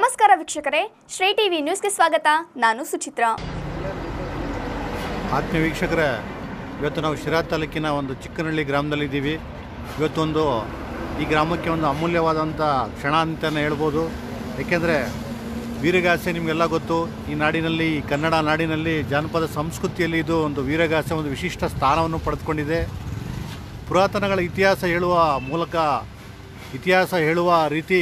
ನಮಸ್ಕಾರ ವೀಕ್ಷಕರೇ ಶ್ರೀ ಟಿವಿ ನ್ಯೂಸ್ಗೆ ಸ್ವಾಗತ ನಾನು ಸುಚಿತ್ರಾ ಆತ್ಮೀಯ ವೀಕ್ಷಕರೇ ಇವತ್ತು ನಾವು ಶಿರಾ ತಾಲೂಕಿನ ಒಂದು ಚಿಕ್ಕನಹಳ್ಳಿ ಗ್ರಾಮದಲ್ಲಿದ್ದೀವಿ ಇವತ್ತೊಂದು ಈ ಗ್ರಾಮಕ್ಕೆ ಒಂದು ಅಮೂಲ್ಯವಾದಂಥ ಕ್ಷಣ ಅಂತಲೇ ಹೇಳ್ಬೋದು ಏಕೆಂದರೆ ವೀರಗಾಸೆ ನಿಮಗೆಲ್ಲ ಗೊತ್ತು ಈ ನಾಡಿನಲ್ಲಿ ಈ ಕನ್ನಡ ನಾಡಿನಲ್ಲಿ ಜಾನಪದ ಸಂಸ್ಕೃತಿಯಲ್ಲಿ ಇದು ಒಂದು ವೀರಗಾಸೆ ಒಂದು ವಿಶಿಷ್ಟ ಸ್ಥಾನವನ್ನು ಪಡೆದುಕೊಂಡಿದೆ ಪುರಾತನಗಳ ಇತಿಹಾಸ ಹೇಳುವ ಮೂಲಕ ಇತಿಹಾಸ ಹೇಳುವ ರೀತಿ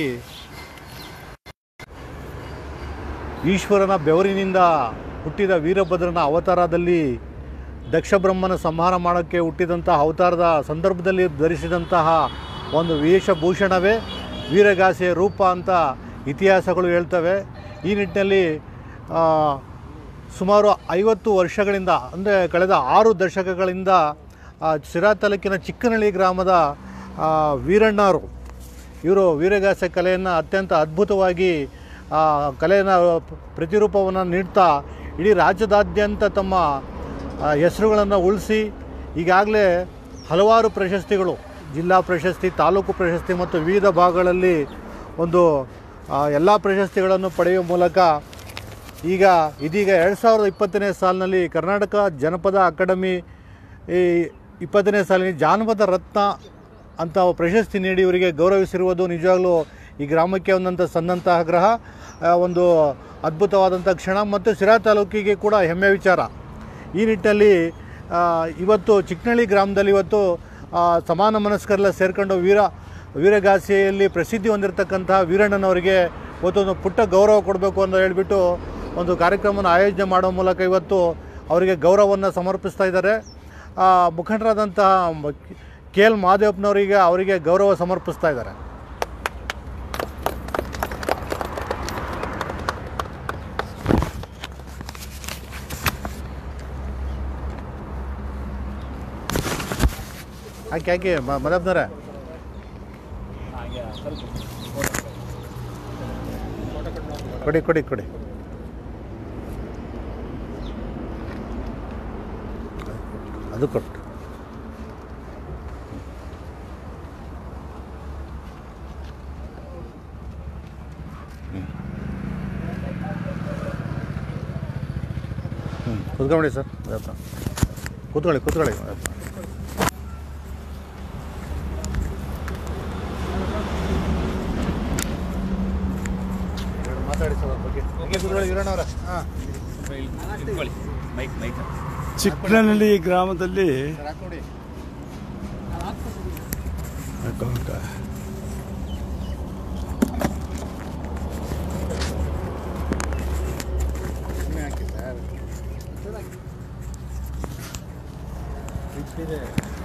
ಈಶ್ವರನ ಬೆವರಿನಿಂದ ಹುಟ್ಟಿದ ವೀರಭದ್ರನ ಅವತಾರದಲ್ಲಿ ದಕ್ಷಬ್ರಹ್ಮನ ಸಂಹಾರ ಮಾಡೋಕ್ಕೆ ಹುಟ್ಟಿದಂತಹ ಅವತಾರದ ಸಂದರ್ಭದಲ್ಲಿ ಧರಿಸಿದಂತಹ ಒಂದು ವೇಷಭೂಷಣವೇ ವೀರಗಾಸೆಯ ರೂಪ ಅಂತ ಇತಿಹಾಸಗಳು ಹೇಳ್ತವೆ ಈ ನಿಟ್ಟಿನಲ್ಲಿ ಆ, ಸುಮಾರು ಐವತ್ತು ವರ್ಷಗಳಿಂದ ಅಂದರೆ ಕಳೆದ ಆರು ದಶಕಗಳಿಂದ ಆ, ಸಿರಾ ತಾಲೂಕಿನ ಚಿಕ್ಕನಹಳ್ಳಿ ಗ್ರಾಮದ ಆ, ವೀರಣ್ಣವರು ಇವರು ವೀರಗಾಸೆ ಕಲೆಯನ್ನು ಅತ್ಯಂತ ಅದ್ಭುತವಾಗಿ ಆ, ಕಲೆಯನ್ನು ಪ್ರತಿರೂಪವನ್ನು ನೀಡ್ತಾ ಇಡೀ ರಾಜ್ಯದಾದ್ಯಂತ ತಮ್ಮ ಹೆಸರುಗಳನ್ನು ಉಳಿಸಿ ಈಗಾಗಲೇ ಹಲವಾರು ಪ್ರಶಸ್ತಿಗಳು ಜಿಲ್ಲಾ ಪ್ರಶಸ್ತಿ ತಾಲೂಕು ಪ್ರಶಸ್ತಿ ಮತ್ತು ವಿವಿಧ ಭಾಗಗಳಲ್ಲಿ ಒಂದು ಎಲ್ಲ ಪ್ರಶಸ್ತಿಗಳನ್ನು ಪಡೆಯುವ ಮೂಲಕ ಈಗ ಇದೀಗ ಎರಡು ಸಾವಿರದ ಇಪ್ಪತ್ತನೇ ಸಾಲಿನಲ್ಲಿ ಕರ್ನಾಟಕ ಜನಪದ ಅಕಾಡೆಮಿ ಈ ಇಪ್ಪತ್ತನೇ ಸಾಲಿನ ಜಾನಪದ ರತ್ನ ಅಂತ ಪ್ರಶಸ್ತಿ ನೀಡಿ ಇವರಿಗೆ ಗೌರವಿಸಿರುವುದು ನಿಜವಾಗ್ಲೂ ಈ ಗ್ರಾಮಕ್ಕೆ ಒಂದಂಥ ಸಂದಂತಹ ಗ್ರಹ ಆ, ಒಂದು ಅದ್ಭುತವಾದಂಥ ಕ್ಷಣ ಮತ್ತು ಸಿರಾ ತಾಲೂಕಿಗೆ ಕೂಡ ಹೆಮ್ಮೆ ವಿಚಾರ ಈ ನಿಟ್ಟಿನಲ್ಲಿ ಆ, ಇವತ್ತು ಚಿಕ್ಕನಹಳ್ಳಿ ಗ್ರಾಮದಲ್ಲಿ ಇವತ್ತು ಆ, ಸಮಾನ ಮನಸ್ಕರೆಲ್ಲ ಸೇರ್ಕೊಂಡು ವೀರ ವೀರಗಾಸೆಯಲ್ಲಿ ಪ್ರಸಿದ್ಧಿ ಹೊಂದಿರತಕ್ಕಂತಹ ವೀರಣ್ಣನವರಿಗೆ ಇವತ್ತೊಂದು ಪುಟ್ಟ ಗೌರವ ಕೊಡಬೇಕು ಅಂತ ಹೇಳಿಬಿಟ್ಟು ಒಂದು ಕಾರ್ಯಕ್ರಮವನ್ನು ಆಯೋಜನೆ ಮಾಡೋ ಮೂಲಕ ಇವತ್ತು ಅವರಿಗೆ ಗೌರವವನ್ನು ಸಮರ್ಪಿಸ್ತಾ ಇದ್ದಾರೆ ಆ, ಮುಖಂಡರಾದಂತಹ ಮ- ಕೆ ಎಲ್ ಮಹಾದೇವಪ್ಪನವರಿಗೆ ಅವರಿಗೆ ಗೌರವ ಸಮರ್ಪಿಸ್ತಾ ಇದ್ದಾರೆ ಹಾಕಿ ಹಾಕಿ ಮದಬ್ನವರೇ ಕೊಡಿ ಕೊಡಿ ಕೊಡಿ ಅದು ಕೊಟ್ಟು ಹ್ಞೂ ಕೂತ್ಕೊಳ್ಳಿ ಸರ್ ಮದಪ್ಪ ಕೂತ್ಕೊಳ್ಳಿ ಕೂತ್ಕೊಳ್ಳಿ ಮದಪ್ಪ ಮಾತಾಡಿ ಸರ್ ಅದ್ರ ಬಗ್ಗೆ ಬಗ್ಗೆ ಕೂತ್ಕೊಳ್ಳಿ ವೀರಣ್ಣವ್ರೆ ಹಾಂ ಚಿಕ್ಕನಹಳ್ಳಿ ಗ್ರಾಮದಲ್ಲಿ ಸರ್ ಹಾಕ್ಕೊಡಿ ಸುಮ್ಮನೆ ಹಾಕಿ ಸರ್ ಇಷ್ಟಿದೆ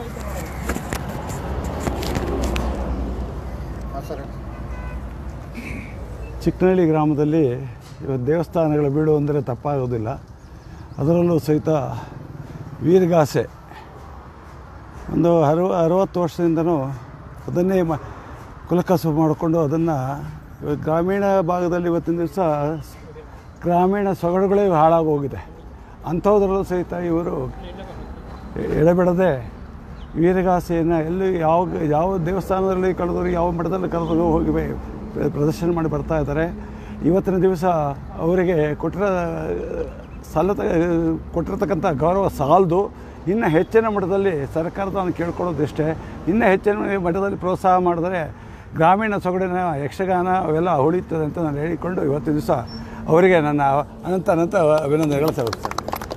ಹಾಂ ಸರ್ ಚಿಕ್ಕನಹಳ್ಳಿ ಗ್ರಾಮದಲ್ಲಿ ಇವತ್ತು ದೇವಸ್ಥಾನಗಳ ಬೀಡು ಅಂದರೆ ತಪ್ಪಾಗೋದಿಲ್ಲ ಅದರಲ್ಲೂ ಸಹಿತ ವೀರಗಾಸೆ ಒಂದು ಅರವ ಅರವತ್ತು ವರ್ಷದಿಂದನೂ ಅದನ್ನೇ ಮ ಕುಲಕಸು ಮಾಡಿಕೊಂಡು ಅದನ್ನು ಗ್ರಾಮೀಣ ಭಾಗದಲ್ಲಿ ಇವತ್ತಿನ ದಿವಸ ಗ್ರಾಮೀಣ ಸೊಗಡುಗಳೇ ಹಾಳಾಗೋಗಿದೆ ಅಂಥದ್ರಲ್ಲೂ ಸಹಿತ ಇವರು ಎಡೆಬಿಡದೆ ವೀರಗಾಸೆಯನ್ನು ಎಲ್ಲಿ ಯಾವ ಯಾವ ದೇವಸ್ಥಾನದಲ್ಲಿ ಕಳೆದವರು ಯಾವ ಮಠದಲ್ಲಿ ಕಳೆದ್ರು ಹೋಗಿ ಬೆ- ಪ್ರ- ಪ್ರದರ್ಶನ ಮಾಡಿ ಬರ್ತಾ ಇದ್ದಾರೆ ಇವತ್ತಿನ ದಿವಸ ಅವರಿಗೆ ಕೊಟ್ಟಿರೋ ಸಲ್ಲತ ಕೊಟ್ಟಿರ್ತಕ್ಕಂಥ ಗೌರವ ಸಾಲದು ಇನ್ನು ಹೆಚ್ಚಿನ ಮಟ್ಟದಲ್ಲಿ ಸರ್ಕಾರದವನ್ನು ಕೇಳ್ಕೊಳ್ಳೋದಿಷ್ಟೇ ಇನ್ನು ಹೆಚ್ಚಿನ ಮಟ್ಟದಲ್ಲಿ ಪ್ರೋತ್ಸಾಹ ಮಾಡಿದರೆ ಗ್ರಾಮೀಣ ಸೊಗಡಿನ ಯಕ್ಷಗಾನ ಅವೆಲ್ಲ ಉಳಿತದೆ ಅಂತ ನಾನು ಹೇಳಿಕೊಂಡು ಇವತ್ತಿನ ದಿವಸ ಅವರಿಗೆ ನನ್ನ ಅನಂತ ಅನಂತ ಅಭಿನಂದನೆಗಳು ಸಲ್ಲಿಸ್ತೇನೆ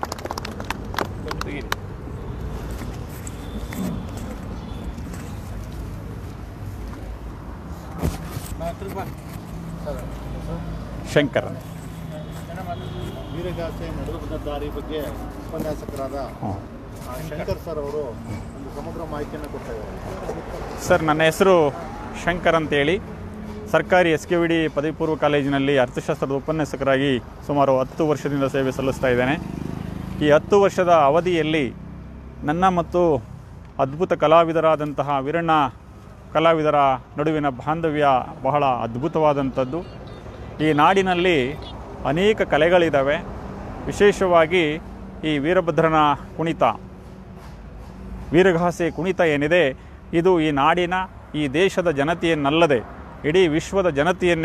ಶಂಕರ ವೀರಗಾಸೆ ನಡೆದು ಬಂದ ದಾರಿ ಬಗ್ಗೆ ಉಪನ್ಯಾಸಕರಾದ ಆ, ಶಂಕರ್ ಸರ್ ಅವರು ಒಂದು ಸಮಗ್ರ ಮಾಹಿತಿಯನ್ನು ಕೊಡ್ತಾ ಇದ್ದಾರೆ ಸರ್ ನನ್ನ ಹೆಸರು ಶಂಕರ್ ಅಂತೇಳಿ ಸರ್ಕಾರಿ ಎಸ್ ಕೆ ವಿ ಡಿ ಪದವಿ ಪೂರ್ವ ಕಾಲೇಜಿನಲ್ಲಿ ಅರ್ಥಶಾಸ್ತ್ರದ ಉಪನ್ಯಾಸಕರಾಗಿ ಸುಮಾರು ಹತ್ತು ವರ್ಷದಿಂದ ಸೇವೆ ಸಲ್ಲಿಸ್ತಾ ಇದ್ದೇನೆ ಈ ಹತ್ತು ವರ್ಷದ ಅವಧಿಯಲ್ಲಿ ನನ್ನ ಮತ್ತು ಅದ್ಭುತ ಕಲಾವಿದರಾದಂತಹ ವೀರಣ್ಣ ಕಲಾವಿದರ ನಡುವಿನ ಬಾಂಧವ್ಯ ಬಹಳ ಅದ್ಭುತವಾದಂಥದ್ದು ಈ ನಾಡಿನಲ್ಲಿ ಅನೇಕ ಕಲೆಗಳಿದ್ದಾವೆ ವಿಶೇಷವಾಗಿ ಈ ವೀರಭದ್ರನ ಕುಣಿತ ವೀರಗಾಸೆ ಕುಣಿತ ಏನಿದೆ ಇದು ಈ ನಾಡಿನ ಈ ದೇಶದ ಜನತೆಯನ್ನಲ್ಲದೆ ಇಡೀ ವಿಶ್ವದ ಜನತೆಯನ್ನೇ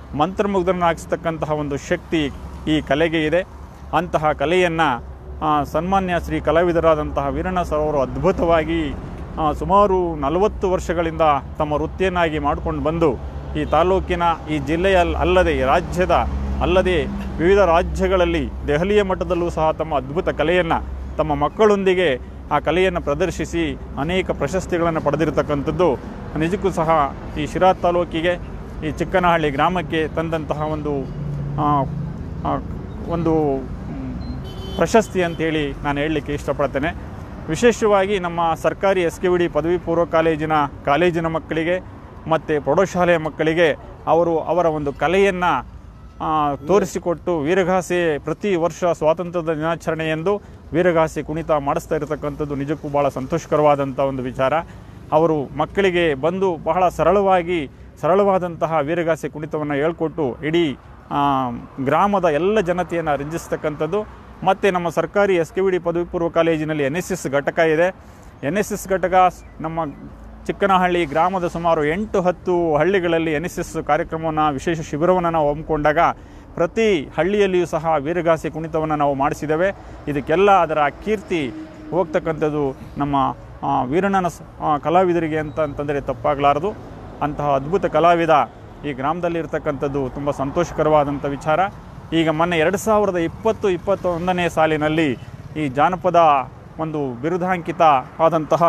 ಮಂತ್ರಮುಗ್ಧರನ್ನಾಗಿಸ್ತಕ್ಕಂತಹ ಒಂದು ಶಕ್ತಿ ಈ ಕಲೆಗೆ ಇದೆ ಅಂತಹ ಕಲೆಯನ್ನು ಸನ್ಮಾನ್ಯ ಶ್ರೀ ಕಲಾವಿದರಾದಂತಹ ವೀರಣ್ಣ ಸರ್ ಅವರು ಅದ್ಭುತವಾಗಿ ಆ, ಸುಮಾರು ನಲವತ್ತು ವರ್ಷಗಳಿಂದ ತಮ್ಮ ವೃತ್ತಿಯನ್ನಾಗಿ ಮಾಡಿಕೊಂಡು ಬಂದು ಈ ತಾಲೂಕಿನ ಈ ಜಿಲ್ಲೆಯ ಅಲ್ಲದೆ ಈ ರಾಜ್ಯದ ಅಲ್ಲದೆ ವಿವಿಧ ರಾಜ್ಯಗಳಲ್ಲಿ ದೆಹಲಿಯ ಮಟ್ಟದಲ್ಲೂ ಸಹ ತಮ್ಮ ಅದ್ಭುತ ಕಲೆಯನ್ನು ತಮ್ಮ ಮಕ್ಕಳೊಂದಿಗೆ ಆ ಕಲೆಯನ್ನು ಪ್ರದರ್ಶಿಸಿ ಅನೇಕ ಪ್ರಶಸ್ತಿಗಳನ್ನು ಪಡೆದಿರತಕ್ಕಂಥದ್ದು ನಿಜಕ್ಕೂ ಸಹ ಈ ಶಿರಾ ತಾಲೂಕಿಗೆ ಈ ಚಿಕ್ಕನಹಳ್ಳಿ ಗ್ರಾಮಕ್ಕೆ ತಂದಂತಹ ಒಂದು ಆ, ಆ, ಒಂದು ಮ್, ಪ್ರಶಸ್ತಿ ಅಂತೇಳಿ ನಾನು ಹೇಳಲಿಕ್ಕೆ ಇಷ್ಟಪಡ್ತೇನೆ ವಿಶೇಷವಾಗಿ ನಮ್ಮ ಸರ್ಕಾರಿ ಎಸ್ ಕೆ ವಿ ಡಿ ಪದವಿ ಪೂರ್ವ ಕಾಲೇಜಿನ ಕಾಲೇಜಿನ ಮಕ್ಕಳಿಗೆ ಮತ್ತು ಪ್ರೌಢಶಾಲೆಯ ಮಕ್ಕಳಿಗೆ ಅವರು ಅವರ ಒಂದು ಕಲೆಯನ್ನು ತೋರಿಸಿಕೊಟ್ಟು ವೀರಗಾಸೆ ಪ್ರತಿ ವರ್ಷ ಸ್ವಾತಂತ್ರ್ಯದ ದಿನಾಚರಣೆಯಂದು ವೀರಗಾಸೆ ಕುಣಿತ ಮಾಡಿಸ್ತಾ ಇರತಕ್ಕಂಥದ್ದು ನಿಜಕ್ಕೂ ಭಾಳ ಸಂತೋಷಕರವಾದಂಥ ಒಂದು ವಿಚಾರ ಅವರು ಮಕ್ಕಳಿಗೆ ಬಂದು ಬಹಳ ಸರಳವಾಗಿ ಸರಳವಾದಂತಹ ವೀರಗಾಸೆ ಕುಣಿತವನ್ನು ಹೇಳ್ಕೊಟ್ಟು ಇಡೀ ಆ, ಗ್ರಾಮದ ಎಲ್ಲ ಜನತೆಯನ್ನು ರಂಜಿಸ್ತಕ್ಕಂಥದ್ದು ಮತ್ತು ನಮ್ಮ ಸರ್ಕಾರಿ ಎಸ್ ಕೆ ವಿ ಡಿ ಪದವಿ ಪೂರ್ವ ಕಾಲೇಜಿನಲ್ಲಿ ಎನ್ ಎಸ್ ಎಸ್ ಘಟಕ ಇದೆ ಎನ್ ಎಸ್ ಎಸ್ ಘಟಕ ಸ್- ನಮ್ಮ ಚಿಕ್ಕನಹಳ್ಳಿ ಗ್ರಾಮದ ಸುಮಾರು ಎಂಟು ಹತ್ತು ಹಳ್ಳಿಗಳಲ್ಲಿ ಎನ್ ಎಸ್ ಎಸ್ ಕಾರ್ಯಕ್ರಮವನ್ನು ವಿಶೇಷ ಶಿಬಿರವನ್ನು ನಾವು ಹಮ್ಮಿಕೊಂಡಾಗ ಪ್ರತಿ ಹಳ್ಳಿಯಲ್ಲಿಯೂ ಸಹ ವೀರಗಾಸೆ ಕುಣಿತವನ್ನು ನಾವು ಮಾಡಿಸಿದ್ದೇವೆ ಇದಕ್ಕೆಲ್ಲ ಅದರ ಕೀರ್ತಿ ಹೋಗ್ತಕ್ಕಂಥದ್ದು ನಮ್ಮ ಆ, ವೀರಣ್ಣನ ಸ- ಆ, ಕಲಾವಿದರಿಗೆ ಅಂತ ಅಂತಂದರೆ ತಪ್ಪಾಗಲಾರದು ಅಂತಹ ಅದ್ಭುತ ಕಲಾವಿದ ಈ ಗ್ರಾಮದಲ್ಲಿ ಇರ್ತಕ್ಕಂಥದ್ದು ತುಂಬ ಸಂತೋಷಕರವಾದಂಥ ವಿಚಾರ ಈಗ ಮೊನ್ನೆ ಎರಡು ಸಾವಿರದ ಇಪ್ಪತ್ತು ಇಪ್ಪತ್ತೊಂದನೇ ಸಾಲಿನಲ್ಲಿ ಈ ಜಾನಪದ ಒಂದು ಬಿರುದಾಂಕಿತ ಆದಂತಹ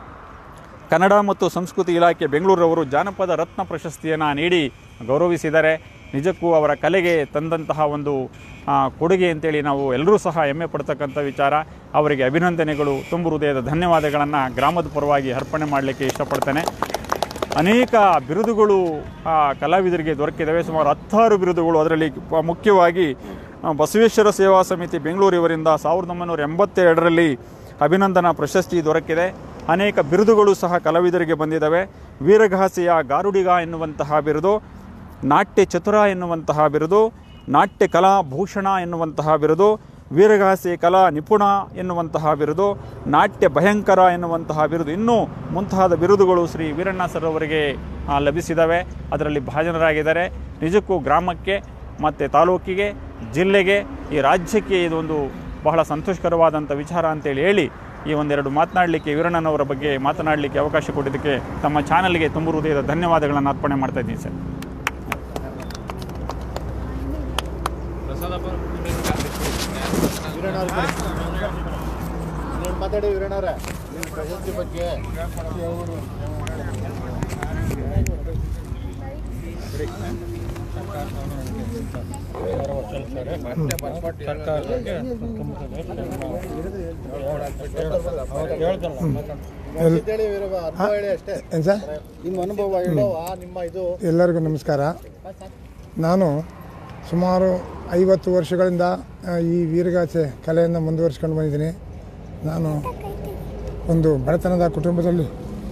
ಕನ್ನಡ ಮತ್ತು ಸಂಸ್ಕೃತಿ ಇಲಾಖೆ ಬೆಂಗಳೂರವರು ಜಾನಪದ ರತ್ನ ಪ್ರಶಸ್ತಿಯನ್ನು ನೀಡಿ ಗೌರವಿಸಿದ್ದಾರೆ ನಿಜಕ್ಕೂ ಅವರ ಕಲೆಗೆ ತಂದಂತಹ ಒಂದು ಆ, ಕೊಡುಗೆ ಅಂತೇಳಿ ನಾವು ಎಲ್ಲರೂ ಸಹ ಹೆಮ್ಮೆ ಪಡ್ತಕ್ಕಂಥ ವಿಚಾರ ಅವರಿಗೆ ಅಭಿನಂದನೆಗಳು ತುಂಬ ಹೃದಯದ ಧನ್ಯವಾದಗಳನ್ನು ಗ್ರಾಮದ ಪರವಾಗಿ ಅರ್ಪಣೆ ಮಾಡಲಿಕ್ಕೆ ಇಷ್ಟಪಡ್ತೇನೆ ಅನೇಕ ಬಿರುದುಗಳು ಆ, ಕಲಾವಿದರಿಗೆ ದೊರಕಿದ್ದಾವೆ ಸುಮಾರು ಹತ್ತಾರು ಬಿರುದುಗಳು ಅದರಲ್ಲಿ ಪ- ಮುಖ್ಯವಾಗಿ ಆ, ಬಸವೇಶ್ವರ ಸೇವಾ ಸಮಿತಿ ಬೆಂಗಳೂರು ಇವರಿಂದ ಸಾವಿರದ ಒಂಬೈನೂರ ಎಂಬತ್ತೆರಡರಲ್ಲಿ ಅಭಿನಂದನಾ ಪ್ರಶಸ್ತಿ ದೊರಕಿದೆ ಅನೇಕ ಬಿರುದುಗಳು ಸಹ ಕಲಾವಿದರಿಗೆ ಬಂದಿದ್ದಾವೆ ವೀರಗಾಸೆಯ ಗಾರುಡಿಗ ಎನ್ನುವಂತಹ ಬಿರುದು ನಾಟ್ಯ ಚತುರ ಎನ್ನುವಂತಹ ಬಿರುದು ನಾಟ್ಯ ಕಲಾ ಭೂಷಣ ಎನ್ನುವಂತಹ ಬಿರುದು ವೀರಗಾಸೆ ಕಲಾ ನಿಪುಣ ಎನ್ನುವಂತಹ ಬಿರುದು ನಾಟ್ಯ ಭಯಂಕರ ಎನ್ನುವಂತಹ ಬಿರುದು ಇನ್ನೂ ಮುಂತಾದ ಬಿರುದುಗಳು ಶ್ರೀ ವೀರಣ್ಣ ಸರ್ ಅವರಿಗೆ ಆ, ಲಭಿಸಿದ್ದಾವೆ ಅದರಲ್ಲಿ ಭಾಜನರಾಗಿದ್ದಾರೆ ನಿಜಕ್ಕೂ ಗ್ರಾಮಕ್ಕೆ ಮತ್ತು ತಾಲೂಕಿಗೆ ಜಿಲ್ಲೆಗೆ ಈ ರಾಜ್ಯಕ್ಕೆ ಇದೊಂದು ಬಹಳ ಸಂತೋಷಕರವಾದಂಥ ವಿಚಾರ ಅಂತೇಳಿ ಹೇಳಿ ಈ ಒಂದೆರಡು ಮಾತನಾಡಲಿಕ್ಕೆ ವೀರಣ್ಣನವರ ಬಗ್ಗೆ ಮಾತನಾಡಲಿಕ್ಕೆ ಅವಕಾಶ ಕೊಟ್ಟಿದ್ದಕ್ಕೆ ತಮ್ಮ ಚಾನಲ್ಗೆ ತುಂಬ ಹೃದಯದ ಧನ್ಯವಾದಗಳನ್ನು ಅರ್ಪಣೆ ಮಾಡ್ತಾ ಇದ್ದೀನಿ ಸರ್ ಮಾತಾಡಿ ವೀರಣ್ಣವ್ರೆ ನಿಮ್ಮ ಪ್ರಶಸ್ತಿ ಬಗ್ಗೆ ಹೇಳಿ ವೀರವ್ವ, ಅನುಭವ ಹೇಳಿ ಅಷ್ಟೇ ಏನು ಸರ್ ನಿಮ್ಮ ಅನುಭವ ಹೇಳುವ ನಿಮ್ಮ ಇದು ಎಲ್ಲರಿಗೂ ನಮಸ್ಕಾರ ನಾನು ಸುಮಾರು ಐವತ್ತು ವರ್ಷಗಳಿಂದ ಆ, ಈ ವೀರಗಾಸೆ ಕಲೆಯನ್ನು ಮುಂದುವರಿಸ್ಕೊಂಡು ಬಂದಿದ್ದೀನಿ ನಾನು ಒಂದು ಬಡತನದ ಕುಟುಂಬದಲ್ಲಿ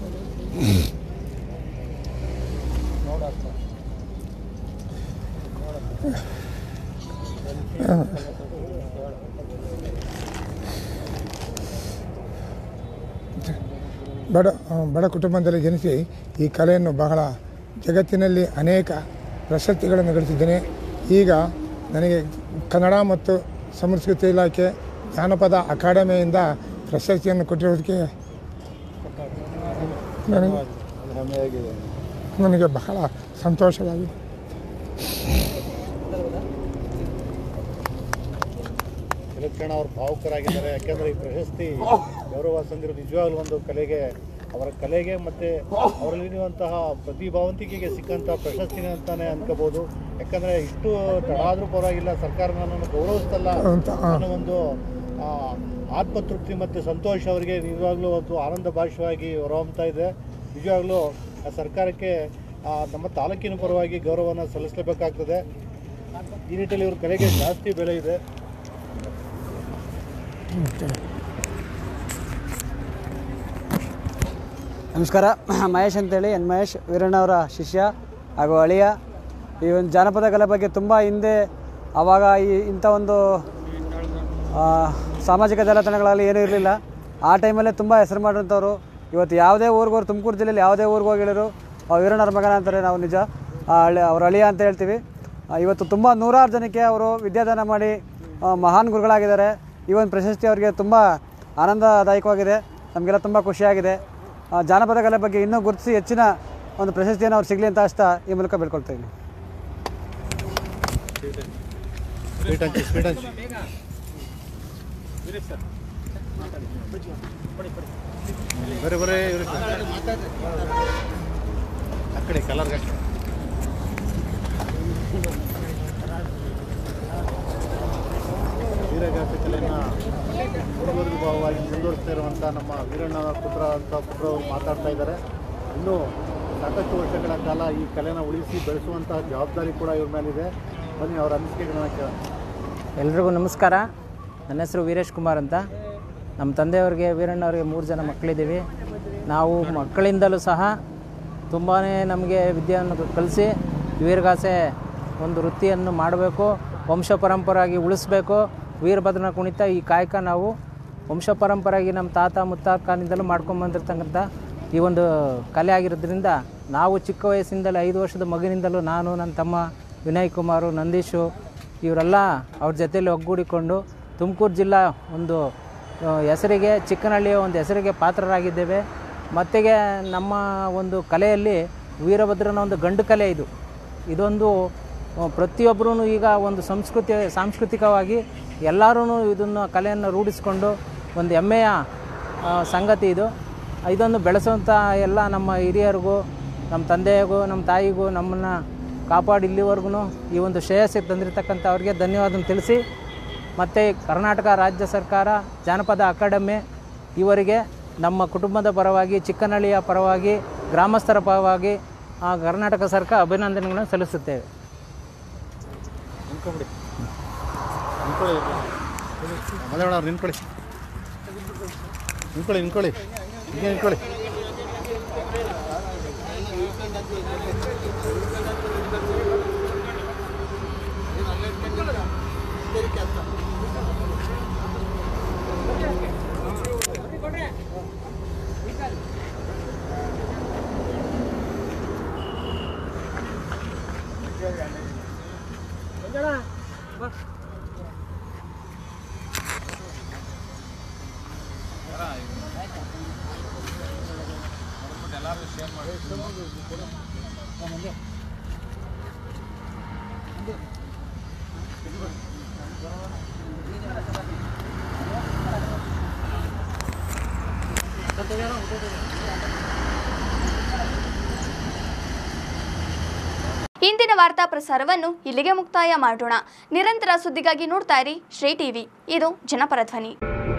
ಬಡ ಆ, ಬಡ ಕುಟುಂಬದಲ್ಲಿ ಜನಿಸಿ ಈ ಕಲೆಯನ್ನು ಬಹಳ ಜಗತ್ತಿನಲ್ಲಿ ಅನೇಕ ಪ್ರಶಸ್ತಿಗಳನ್ನು ಗಳಿಸಿದ್ದೇನೆ ಈಗ ನನಗೆ ಕನ್ನಡ ಮತ್ತು ಸಂಸ್ಕೃತಿ ಇಲಾಖೆ ಜಾನಪದ ಅಕಾಡೆಮಿಯಿಂದ ಪ್ರಶಸ್ತಿಯನ್ನು ಕೊಟ್ಟಿರೋದಕ್ಕೆ ನನಗೆ ನನಗೆ ಬಹಳ ಸಂತೋಷವಾಗಿದೆ ವಿಲಕ್ಷಣ ಅವ್ರು ಭಾವುಕರಾಗಿದ್ದಾರೆ ಯಾಕೆಂದ್ರೆ ಈ ಪ್ರಶಸ್ತಿ ಗೌರವ ಸಂದಿರೋ ನಿಜವಾಗ್ಲೂ ಒಂದು ಕಲೆಗೆ ಅವರ ಕಲೆಗೆ ಮತ್ತೆ ಅವರಲ್ಲಿರುವಂತಹ ಪ್ರತಿಭಾವಂತಿಕೆಗೆ ಸಿಕ್ಕಂತಹ ಪ್ರಶಸ್ತಿನೇ ಅಂತಾನೆ ಅನ್ಕೋಬಹುದು ಯಾಕಂದ್ರೆ ಇಷ್ಟು ತಡ ಆದ್ರೂ ಪರವಾಗಿಲ್ಲ ಸರ್ಕಾರ ನನ್ನನ್ನು ಗೌರವಿಸ್ತಲ್ಲ ಅಂತ ಆ, ಅನ್ನೋ ಒಂದು ಆ, ಆತ್ಮತೃಪ್ತಿ ಮತ್ತು ಸಂತೋಷ ಅವರಿಗೆ ನಿಜವಾಗ್ಲೂ ಒಂದು ಆನಂದ ಭಾಷವಾಗಿ ಹೊರಹೊಮ್ತಾ ಇದೆ ನಿಜವಾಗ್ಲೂ ಆ ಸರ್ಕಾರಕ್ಕೆ ಆ, ನಮ್ಮ ತಾಲೂಕಿನ ಪರವಾಗಿ ಗೌರವನ ಸಲ್ಲಿಸಲೇಬೇಕಾಗ್ತದೆ ಈ ನಿಟ್ಟಿನಲ್ಲಿ ಇವ್ರ ಕಲೆಗೆ ಜಾಸ್ತಿ ಬೆಲೆ ಇದೆ ನಮಸ್ಕಾರ ಮಹೇಶ್ ಅಂತೇಳಿ ಎನ್ ಮಹೇಶ್ ವೀರಣ್ಣವರ ಶಿಷ್ಯ ಹಾಗೂ ಅಳಿಯ ಈ ಒಂದು ಜಾನಪದ ಕಲೆ ಬಗ್ಗೆ ತುಂಬ ಹಿಂದೆ ಆವಾಗ ಈ ಇಂಥ ಒಂದು ಆ, ಸಾಮಾಜಿಕ ಜಾಲತಾಣಗಳಲ್ಲಿ ಏನೂ ಇರಲಿಲ್ಲ ಆ ಟೈಮಲ್ಲೇ ತುಂಬ ಹೆಸರು ಮಾಡಿರೋಂಥವ್ರು ಇವತ್ತು ಯಾವುದೇ ಊರಿಗೋರು ತುಮಕೂರು ಜಿಲ್ಲೆಯಲ್ಲಿ ಯಾವುದೇ ಊರಿಗೆ ಹೋಗಿ ಹೇಳಿದ್ರು ಆ ವೀರಣ್ಣವ್ರ ಮಗನ ಅಂತಾರೆ ನಾವು ನಿಜ ಆ ಹಳ್ಳಿ ಅವ್ರ ಅಳಿಯ ಅಂತ ಹೇಳ್ತೀವಿ ಆ, ಇವತ್ತು ತುಂಬ ನೂರಾರು ಜನಕ್ಕೆ ಅವರು ವಿದ್ಯಾದಾನ ಮಾಡಿ ಆ, ಮಹಾನ್ ಗುರುಗಳಾಗಿದ್ದಾರೆ ಈ ಒಂದು ಪ್ರಶಸ್ತಿ ಅವರಿಗೆ ತುಂಬ ಆನಂದದಾಯಕವಾಗಿದೆ ನಮಗೆಲ್ಲ ತುಂಬ ಖುಷಿಯಾಗಿದೆ ಆ, ಜಾನಪದ ಕಲೆ ಬಗ್ಗೆ ಇನ್ನೂ ಗುರುತಿಸಿ ಹೆಚ್ಚಿನ ಒಂದು ಪ್ರಶಸ್ತಿಯನ್ನು ಅವ್ರು ಸಿಗಲಿ ಅಂತ ಅಷ್ಟ ಈ ಮೂಲಕ ಬೇಡ್ಕೊಳ್ತಾ ಇದ್ದೀನಿ ಸ್ವೀಟ್ ಹಂಚಿ ಸ್ವೀಟ್ ಹಂಚಿ ಬರೀ ಬರೀ ಇವ್ರು ಆ ಕಡೆ ಕಲರ್ ವೀರಗಾಸೆ ಕಲೆಯನ್ನು ಮುಂದುವರೆದ ಭಾವವಾಗಿ ಮುಂದುವರಿಸ್ತಾ ಇರುವಂಥ ನಮ್ಮ ವೀರಣ್ಣನ ಪುತ್ರ ಅಂತ ಪುತ್ರವರು ಮಾತಾಡ್ತಾ ಇದ್ದಾರೆ ಇನ್ನೂ ಸಾಕಷ್ಟು ವರ್ಷಗಳ ಕಾಲ ಈ ಕಲೆನ ಉಳಿಸಿ ಬೆಳೆಸುವಂತಹ ಜವಾಬ್ದಾರಿ ಕೂಡ ಇವ್ರ ಮೇಲಿದೆ ಬನ್ನಿ ಅವರ ಅನಿಸಿಕೆಗಳನ್ನ ಕೇಳೋಣ ಎಲ್ರಿಗೂ ನಮಸ್ಕಾರ ನನ್ನ ಹೆಸರು ವೀರೇಶ್ ಕುಮಾರ್ ಅಂತ ನಮ್ಮ ತಂದೆಯವ್ರಿಗೆ ವೀರಣ್ಣವ್ರಿಗೆ ಮೂರು ಜನ ಮಕ್ಕಳಿದ್ದೀವಿ ನಾವು ಮಕ್ಕಳಿಂದಲೂ ಸಹ ತುಂಬಾ ನಮಗೆ ವಿದ್ಯೆಯನ್ನು ಕಲಿಸಿ ವೀರಗಾಸೆ ಒಂದು ವೃತ್ತಿಯನ್ನು ಮಾಡಬೇಕು ವಂಶ ಪರಂಪರಾಗಿ ಉಳಿಸ್ಬೇಕು ವೀರಭದ್ರನ ಕುಣಿತ ಈ ಕಾಯಕ ನಾವು ವಂಶ ಪರಂಪರಾಗಿ ನಮ್ಮ ತಾತ ಮುತ್ತಾತನಿಂದಲೂ ಮಾಡ್ಕೊಂಬಂದಿರ್ತಕ್ಕಂಥ ಈ ಒಂದು ಕಲೆ ಆಗಿರೋದ್ರಿಂದ ನಾವು ಚಿಕ್ಕ ವಯಸ್ಸಿಂದಲೇ ಐದು ವರ್ಷದ ಮಗುವಿನಿಂದಲೂ ನಾನು ನನ್ನ ತಮ್ಮ ವಿನಯ್ ಕುಮಾರು ನಂದೀಶು ಇವರೆಲ್ಲ ಅವ್ರ ಜೊತೆಯಲ್ಲಿ ಒಗ್ಗೂಡಿಕೊಂಡು ತುಮಕೂರು ಜಿಲ್ಲಾ ಒಂದು ಆ, ಹೆಸರಿಗೆ ಚಿಕ್ಕನಹಳ್ಳಿಯ ಒಂದು ಹೆಸರಿಗೆ ಪಾತ್ರರಾಗಿದ್ದೇವೆ ಮತ್ತೆಗೆ ನಮ್ಮ ಒಂದು ಕಲೆಯಲ್ಲಿ ವೀರಭದ್ರನ ಒಂದು ಗಂಡು ಕಲೆ ಇದು ಇದೊಂದು ಪ್ರತಿಯೊಬ್ಬರೂ ಈಗ ಒಂದು ಸಂಸ್ಕೃತಿ ಸಾಂಸ್ಕೃತಿಕವಾಗಿ ಎಲ್ಲರೂ ಇದನ್ನು ಕಲೆಯನ್ನು ರೂಢಿಸಿಕೊಂಡು ಒಂದು ಹೆಮ್ಮೆಯ ಆ, ಸಂಗತಿ ಇದು ಇದನ್ನು ಬೆಳೆಸುವಂಥ ಎಲ್ಲ ನಮ್ಮ ಹಿರಿಯರಿಗೂ ನಮ್ಮ ತಂದೆಗೂ ನಮ್ಮ ತಾಯಿಗೂ ನಮ್ಮನ್ನು ಕಾಪಾಡಿ ಇಲ್ಲಿವರೆಗೂ ಈ ಒಂದು ಶ್ರೇಯಸ್ಸಿಗೆ ತಂದಿರತಕ್ಕಂಥ ಅವ್ರಿಗೆ ಧನ್ಯವಾದ ತಿಳಿಸಿ ಮತ್ತು ಕರ್ನಾಟಕ ರಾಜ್ಯ ಸರ್ಕಾರ ಜಾನಪದ ಅಕಾಡೆಮಿ ಇವರಿಗೆ ನಮ್ಮ ಕುಟುಂಬದ ಪರವಾಗಿ ಚಿಕ್ಕನಹಳ್ಳಿಯ ಪರವಾಗಿ ಗ್ರಾಮಸ್ಥರ ಪರವಾಗಿ ಆ ಕರ್ನಾಟಕ ಸರ್ಕಾರ ಅಭಿನಂದನೆಗಳನ್ನು ಸಲ್ಲಿಸುತ್ತೇವೆ ನಿಂತ್ಕೊಂಬಿಡಿ ನಿಂತ್ಕೊಳ್ಳಿ ಮದೇವಣ್ಣ ಅವ್ರು ನಿಂತ್ಕೊಳ್ಳಿ ನಿಂತ್ಕೊಳ್ಳಿ ನಿಂತ್ಕೊಳ್ಳಿ ಹೀಗೆ ನಿಂತ್ಕೊಳ್ಳಿ ಇಂದಿನ ವಾರ್ತಾ ಪ್ರಸಾರವನ್ನು ಇಲ್ಲಿಗೆ ಮುಕ್ತಾಯ ಮಾಡೋಣ ನಿರಂತರ ಸುದ್ದಿಗಾಗಿ ನೋಡ್ತಾ ಇರಿ ಶ್ರೀ ಟಿವಿ ಇದು ಜನಪರ ಧ್ವನಿ